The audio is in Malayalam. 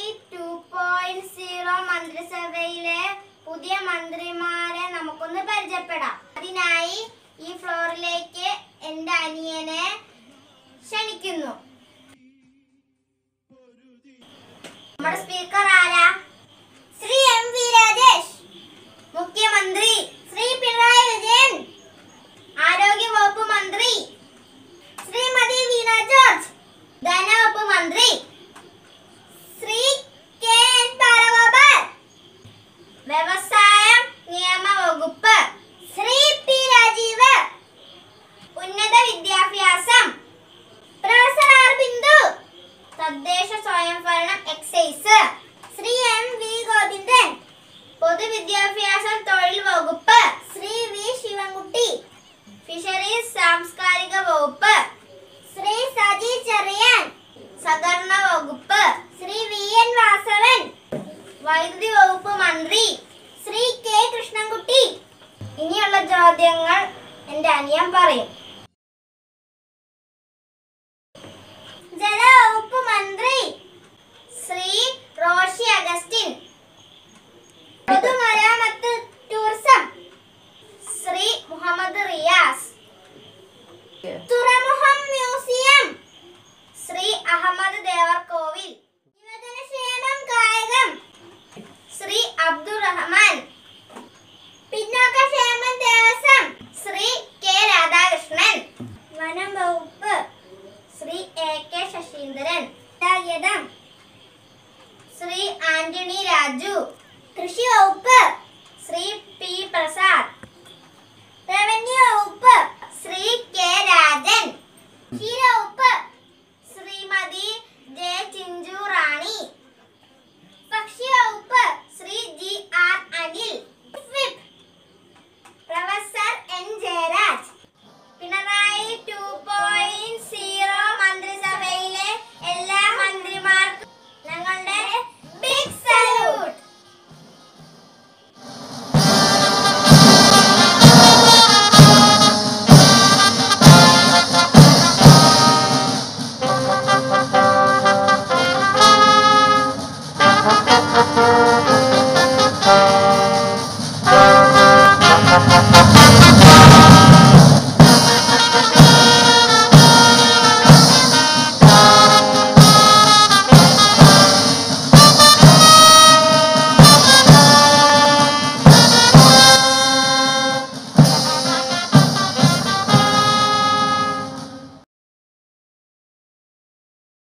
ടു പോയിന്റ് സീറോ മന്ത്രിസഭയിലെ പുതിയ മന്ത്രിമാരെ നമുക്കൊന്ന് പരിചയപ്പെടാം അതിനായി ഈ ഫ്ലോറിലേക്ക് എന്റെ അനിയനെ ക്ഷണിക്കുന്നു നമ്മുടെ സ്പീക്കർ ആരാ ശ്രീ എം വി രാജേഷ് മുഖ്യമന്ത്രി ശ്രീ പിണറായി വിജയൻ ആരോഗ്യ വകുപ്പ് മന്ത്രി ശ്രീമതി വീണ ജോർജ് ധനവകുപ്പ് മന്ത്രി ശ്രീ കെ എൻ ബാലഗോപാൽ വ്യവസായം നിയമ വകുപ്പ് ശ്രീ പി രാജീവ് ഉന്നത വിദ്യാഭ്യാസം പ്രൊഫസർ ആർ ബിന്ദു തദ്ദേശ സ്വയംഭരണം excise Shri M V Govindan പൊതുവിദ്യാഭ്യാസം തൊഴിൽ വകുപ്പ് ശ്രീ വി ശിവൻകുട്ടി ഫിഷറീസ് സാംസ്കാരിക വകുപ്പ് ശ്രീ സജി ചെറിയാൻ സഹകരണ വകുപ്പ് ശ്രീ വി എൻ വാസവൻ വൈദ്യുതി വകുപ്പ് മന്ത്രി ശ്രീ കെ കൃഷ്ണൻകുട്ടി ഇനിയുള്ള ചോദ്യങ്ങൾ എന്റെ അനിയൻ പറയും ജലവകുപ്പ് മന്ത്രി ശ്രീ റോഷി അഗസ്റ്റിൻ പൊതുമരാമത്ത്